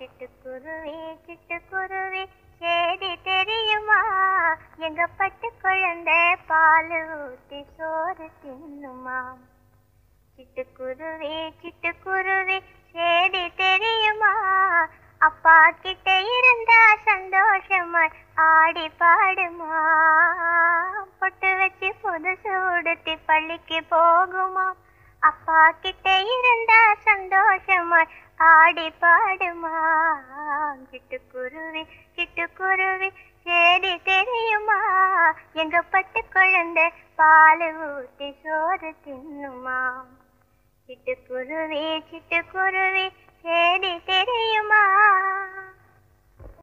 சிட்டுக்குருவி சிட்டுக்குருவி சேதி தெரியுமா எங்க பட்டு குழந்தை பால் ஊத்தி சோறு தின்னுமா சிட்டுக்குருவி சிட்டுக்குருவி சேதி தெரியுமா அப்பா கிட்ட இருந்தா சந்தோஷமா ஆடி பாடுமா பொட்டு வச்சு புதுசு உடுத்தி பள்ளிக்கு போகுமா அப்பா கிட்ட இருந்தா சந்தோஷமா ஆடி பாடுமா சிட்டுக்குருவி சிட்டுக்குருவி சேதி தெரியுமா எங்க பட்டு குழந்தை பால் ஊத்தி சோறு தின்னுமா சிட்டுக்குருவி சிட்டுக்குருவி சேதி தெரியுமா